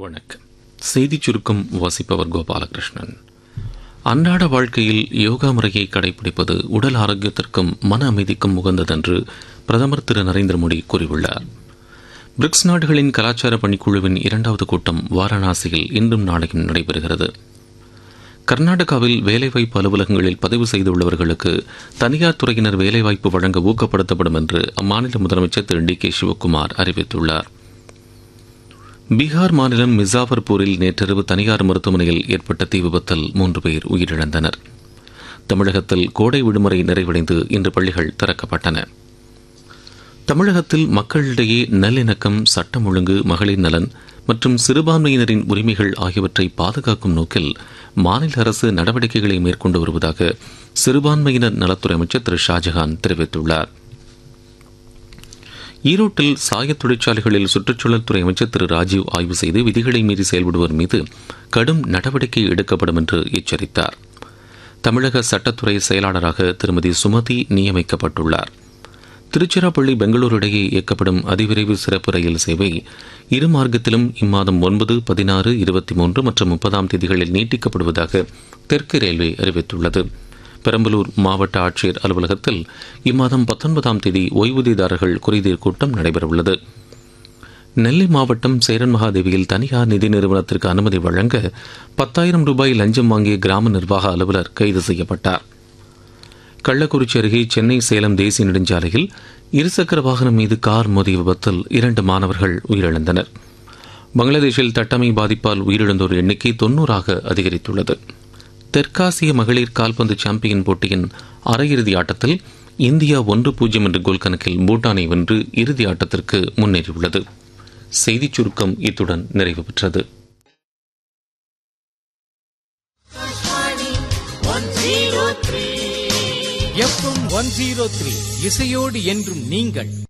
வணக்கம் செய்திச் சுருக்கம் வாசிப்பவர் கோபாலகிருஷ்ணன் அன்றாட வாழ்க்கையில் யோகா முறையை கடைபிடிப்பது உடல் ஆரோக்கியத்திற்கும் மன அமைதிக்கும் உகந்ததென்று பிரதமர் திரு நரேந்திர மோடி கூறியுள்ளார் பிரிக்ஸ் நாடுகளின் கலாச்சார பணிக்குழுவின் இரண்டாவது கூட்டம் வாரணாசியில் இன்றும் நாளையும் நடைபெறுகிறது கர்நாடகாவில் வேலைவாய்ப்பு அலுவலகங்களில் பதிவு செய்துள்ளவர்களுக்கு தனியார் துறையினர் வேலைவாய்ப்பு வழங்க ஊக்கப்படுத்தப்படும் என்று அம்மாநில முதலமைச்சர் திரு டி கே சிவக்குமார் அறிவித்துள்ளார் பீகார் மாநிலம் மிசாஃபர்பூரில் நேற்றிரவு தனியார் மருத்துவமனையில் ஏற்பட்ட தீ விபத்தில் மூன்று பேர் உயிரிழந்தனர் தமிழகத்தில் கோடை விடுமுறை நிறைவடைந்து இன்று பள்ளிகள் திறக்கப்பட்டன தமிழகத்தில் மக்களிடையே நல்லிணக்கம் சட்டம் ஒழுங்கு மகளிர் நலன் மற்றும் சிறுபான்மையினரின் உரிமைகள் ஆகியவற்றை பாதுகாக்கும் நோக்கில் மாநில அரசு நடவடிக்கைகளை மேற்கொண்டு வருவதாக சிறுபான்மையினர் நலத்துறை அமைச்சர் திரு ஷாஜஹான் தெரிவித்துள்ளார் ஈரோட்டில் சாய தொழிற்சாலைகளில் சுற்றுச்சூழல் துறை அமைச்சர் திரு ராஜீவ் ஆய்வு செய்து விதிகளை மீறி செயல்படுவோர் மீது கடும் நடவடிக்கை எடுக்கப்படும் என்று எச்சரித்தார் தமிழக சட்டத்துறை செயலாளராக திருமதி சுமதி நியமிக்கப்பட்டுள்ளார் திருச்சிராப்பள்ளி பெங்களூரு இடையே இயக்கப்படும் அதிவிரைவு சிறப்பு ரயில் சேவை இரு மார்க்கத்திலும் இம்மாதம் ஒன்பது பதினாறு இருபத்தி மூன்று மற்றும் முப்பதாம் தேதிகளில் நீட்டிக்கப்படுவதாக தெற்கு ரயில்வே அறிவித்துள்ளது பெரம்பலூர் மாவட்ட ஆட்சியர் அலுவலகத்தில் இம்மாதம் பத்தொன்பதாம் தேதி ஓய்வூதியதாரர்கள் குறைதீர் கூட்டம் நடைபெறவுள்ளது நெல்லை மாவட்டம் சேரன் மகாதேவியில் தனியார் நிதி நிறுவனத்திற்கு அனுமதி வழங்க பத்தாயிரம் ரூபாய் லஞ்சம் வாங்கிய கிராம நிர்வாக அலுவலர் கைது செய்யப்பட்டார் கள்ளக்குறிச்சி அருகே சென்னை சேலம் தேசிய நெடுஞ்சாலையில் இருசக்கர வாகனம் மீது கார் மோதிய விபத்தில் இரண்டு மாணவர்கள் உயிரிழந்தனர் பங்களாதேஷில் தட்டமை பாதிப்பால் உயிரிழந்தோர் எண்ணிக்கை தொன்னூறாக அதிகரித்துள்ளது தெற்காசிய மகளிர் கால்பந்து சாம்பியன் போட்டியின் அரையிறுதி ஆட்டத்தில் இந்தியா ஒன்று பூஜ்ஜியம் என்ற கோல் கணக்கில் பூட்டானை வென்று இறுதி ஆட்டத்திற்கு முன்னேறியுள்ளது செய்திச் சுருக்கம் இத்துடன் நிறைவு பெற்றது எஃப்எம் ஒன் ஜீரோ த்ரீ இசையோடு என்றும் நீங்கள்